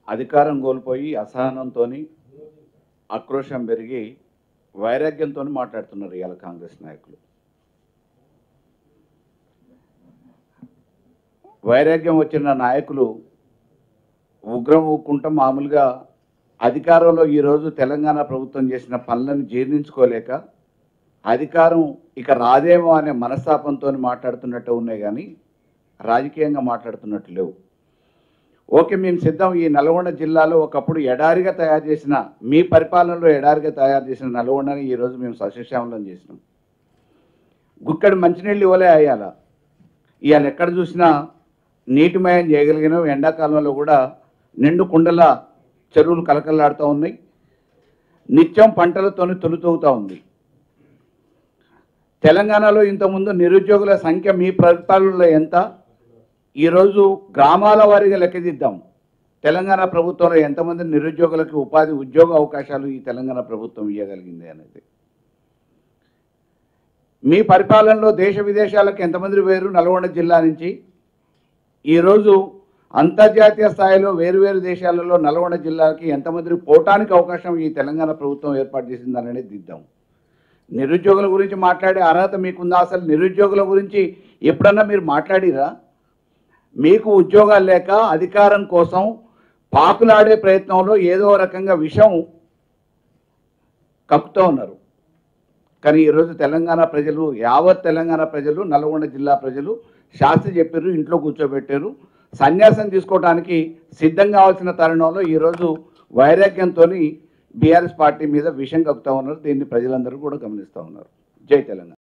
అధికారం కోల్పోయి అసహనంతో ఆక్రోశం పెరిగి వైరాగ్యంతో మాట్లాడుతున్నారు ఇవాళ కాంగ్రెస్ నాయకులు వైరాగ్యం వచ్చిన నాయకులు ఉగ్రం ఊక్కుంటా మామూలుగా అధికారంలో ఈరోజు తెలంగాణ ప్రభుత్వం చేసిన పనులను జీర్ణించుకోలేక అధికారం ఇక రాదేమో అనే మనస్తాపంతో మాట్లాడుతున్నట్టు ఉన్నాయి కానీ రాజకీయంగా మాట్లాడుతున్నట్టు లేవు ఓకే మేము సిద్ధం ఈ నల్గొండ జిల్లాలో ఒకప్పుడు ఎడారిగా తయారు చేసిన మీ పరిపాలనలో ఎడారిగా తయారు చేసిన నల్గొండని ఈరోజు మేము సస్యశ్యామలం చేసినాం గుక్కడి మంచినీళ్ళు ఇవ్వలే అయ్యాల ఇవాళ ఎక్కడ చూసినా నీటిమయం చేయగలిగినాం ఎండాకాలంలో కూడా నిండు కుండల చెరువులు కలకల్లాడుతూ ఉన్నాయి నిత్యం పంటలతోని తొలుతూగుతూ ఉంది తెలంగాణలో ఇంతకుముందు నిరుద్యోగుల సంఖ్య మీ పరిపాలనలో ఎంత ఈరోజు గ్రామాల వారీగా లెక్కదిద్దాం తెలంగాణ ప్రభుత్వంలో ఎంతమంది నిరుద్యోగులకు ఉపాధి ఉద్యోగ అవకాశాలు ఈ తెలంగాణ ప్రభుత్వం ఇవ్వగలిగింది అనేది మీ పరిపాలనలో దేశ విదేశాలకు ఎంతమంది వేరు నల్గొండ జిల్లా నుంచి ఈరోజు అంతర్జాతీయ స్థాయిలో వేరువేరు దేశాలలో నల్గొండ జిల్లాకి ఎంతమంది పోవటానికి అవకాశం ఈ తెలంగాణ ప్రభుత్వం ఏర్పాటు చేసిందనేది దిద్దాం నిరుద్యోగుల గురించి మాట్లాడే అర్హత మీకుందా అసలు నిరుద్యోగుల గురించి ఎప్పుడన్నా మీరు మాట్లాడిరా మీకు ఉద్యోగాలు లేక అధికారం కోసం పాకులాడే ప్రయత్నంలో ఏదో రకంగా విషం కక్కుతూ ఉన్నారు కానీ ఈరోజు తెలంగాణ ప్రజలు యావత్ తెలంగాణ ప్రజలు నల్గొండ జిల్లా ప్రజలు శాస్త్రి చెప్పారు ఇంట్లో కూర్చోబెట్టారు సన్యాసం తీసుకోవడానికి సిద్ధం కావాల్సిన తరుణంలో ఈరోజు వైరాగ్యంతో బీఆర్ఎస్ పార్టీ మీద విషం కక్కుతా ఉన్నారు దీన్ని ప్రజలందరూ కూడా గమనిస్తూ ఉన్నారు జై తెలంగాణ